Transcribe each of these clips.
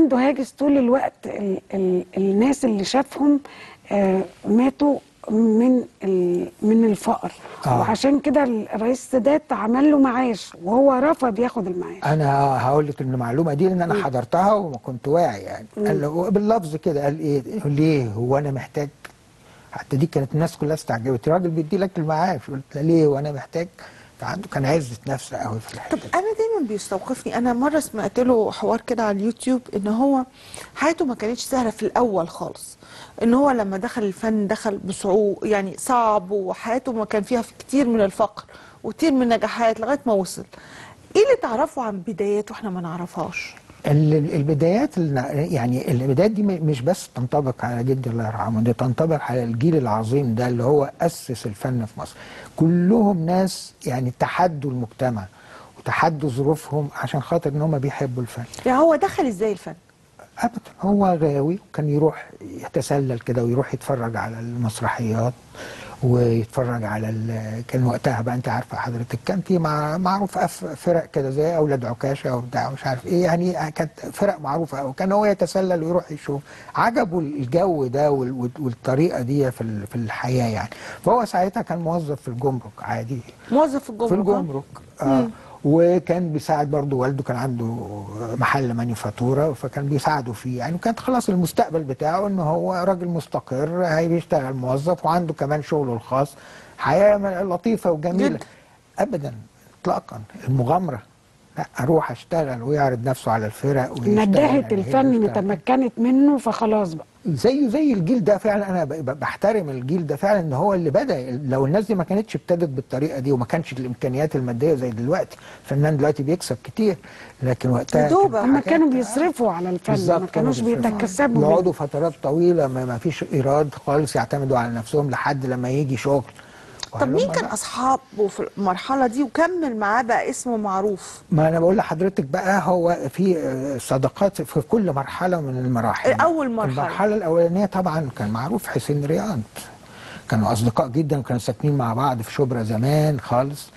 عنده هاجس طول الوقت ال ال الناس اللي شافهم آه ماتوا من ال من الفقر آه. وعشان كده الرئيس السادات عمل له معاش وهو رفض ياخد المعاش انا هقول لك المعلومه دي لان انا حضرتها وما كنت واعي يعني قال له باللفظ كده قال ايه ليه هو انا محتاج حتى دي كانت الناس كلها استعجبت الراجل بيدي لك المعاش قلت له ليه وانا محتاج عنده كان عزه نفس قوي في الحته طب انا دايما بيستوقفني انا مره سمعت له حوار كده على اليوتيوب ان هو حياته ما كانتش سهله في الاول خالص ان هو لما دخل الفن دخل بصعوبه يعني صعب وحياته ما كان فيها كتير من الفقر وكتير من النجاحات لغايه ما وصل ايه اللي تعرفه عن بداياته احنا ما نعرفهاش ال- البدايات النا- يعني البدايات دي م- مش بس تنطبق على جدي الله يرحمه دي تنطبق على الجيل العظيم ده اللي هو أسس الفن في مصر كلهم ناس يعني تحدوا المجتمع وتحدوا ظروفهم عشان خاطر ان هم بيحبوا الفن يعني هو دخل ازاي الفن ابدا هو غاوي وكان يروح يتسلل كده ويروح يتفرج على المسرحيات ويتفرج على ال- كان وقتها بقى انت عارفه حضرتك كان في مع معروف أف- فرق كده زي اولاد عكاشه وبتاع مش عارف ايه يعني كانت فرق معروفه قوي كان هو يتسلل ويروح يشوف عجبه الجو ده وال- وال- والطريقه دي في ال- في الحياه يعني فهو ساعتها كان موظف في الجمرك عادي موظف في الجمرك في ها؟ الجمرك آه وكان بيساعد برضه والده كان عنده محل مانيفاتوره فكان بيساعده فيه يعني وكانت خلاص المستقبل بتاعه ان هو راجل مستقر هيشتغل موظف وعنده كمان شغله الخاص حياه لطيفه وجميله جدا. ابدا اطلاقا المغامره لا اروح اشتغل ويعرض نفسه على الفرق ويشتغل ندهت يعني الفن يشتغل. تمكنت منه فخلاص بقى زيه زي الجيل ده فعلا انا ب- ب- بحترم الجيل ده فعلا ان هو اللي بدا لو الناس دي ما كانتش ابتدت بالطريقه دي وما كانش الامكانيات الماديه زي دلوقتي الفنان دلوقتي بيكسب كتير لكن وقتها يدوب. كان هم حاجات- كانوا بيصرفوا على الفن بالظبط ما كانوا كانوش بيصرفوا. بيتكسبوا منه. يقعدوا فترات طويله ما ما فيش ايراد خالص يعتمدوا على نفسهم لحد لما يجي شغل طب مين وهلم كان بقى. اصحابه في المرحله دي وكمل معاه بقى اسمه معروف ما انا بقول لحضرتك بقى هو في آه، صداقات في كل مرحله من المراحل أول مرحلة. المرحله الاولانيه طبعا كان معروف حسين رياض كانوا اصدقاء جدا وكانوا ساكنين مع بعض في شبرا زمان خالص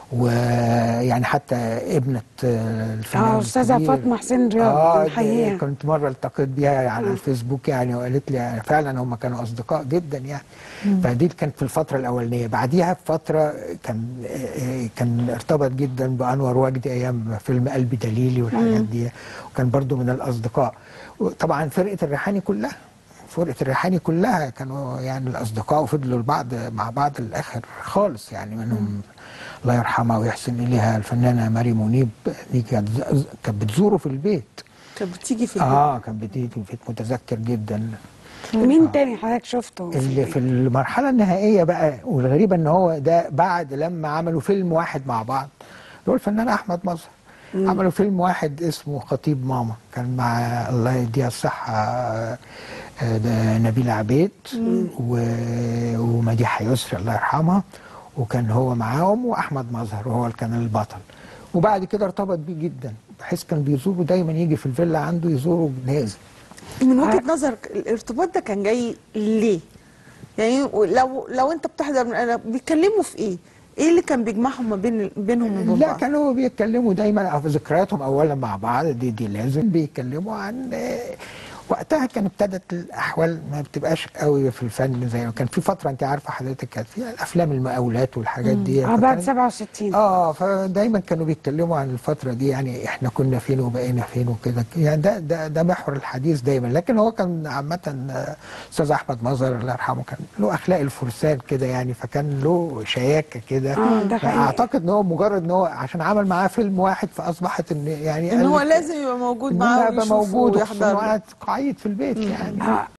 ويعني حتى ابنة آه، الفنان اه استاذه الكبير. فاطمه حسين رياض اه بنحييها دي كنت مره التقيت بيها على الفيسبوك يعني وقالت لي يعني فعلا هم كانوا اصدقاء جدا يعني فدي كانت في الفتره الاولانيه بعديها بفتره كان آه، كان ارتبط جدا بانور وجدي ايام فيلم قلبي دليلي والحاجات دي وكان برضو من الاصدقاء طبعا فرقه الريحاني كلها فرقه الريحاني كلها كانوا يعني الاصدقاء وفضلوا البعض مع بعض للاخر خالص يعني منهم الله يرحمها ويحسن اليها الفنانه مريم منيب دي كانت كانت بتزوره في البيت كانت بتيجي في البيت اه كان بتيجي في البيت متذكر جدا مين تاني حضرتك شفته اللي في المرحله النهائيه بقى والغريبه ان هو ده بعد لما عملوا فيلم واحد مع بعض اللي هو الفنان احمد مظهر عملوا فيلم واحد اسمه خطيب ماما كان مع الله يديها الصحه آه، آه، ده نبيلة عبيد و- ومديحة يسري الله يرحمها وكان هو معاهم واحمد مظهر وهو اللي كان البطل وبعد كده ارتبط بيه جدا بحيث كان بيزوره دايما يجي في الفيلا عنده يزوره نازل من وجهه نظرك الارتباط ده كان جاي ليه؟ يعني لو لو انت بتحضر من انا بيتكلموا في ايه؟ ايه اللي كان بيجمعهم ما بين بينهم وبين لا بعض؟ كانوا بيتكلموا دايما في ذكرياتهم اولا مع بعض دي دي لازم بيتكلموا عن آه، وقتها كان ابتدت الاحوال ما بتبقاش قوي في الفن زي كان في فتره انت عارفه حضرتك كانت فيها افلام المقاولات والحاجات دي اه بعد فكان- 67 اه فدايما كانوا بيتكلموا عن الفتره دي يعني احنا كنا فين وبقينا فين وكده يعني ده ده ده محور الحديث دايما لكن هو كان عامه آه، استاذ احمد مظهر الله يرحمه كان له اخلاق الفرسان كده يعني فكان له شياكه كده آه، ده حقيقي. اعتقد ان هو مجرد ان هو عشان عمل معاه فيلم واحد فاصبحت ان يعني ان هو قال- لازم يبقى موجود ان معاه انا ابقى ويشوفه موجود ويحضر وخصوصا له. قاعد قعيد في البيت يعني آه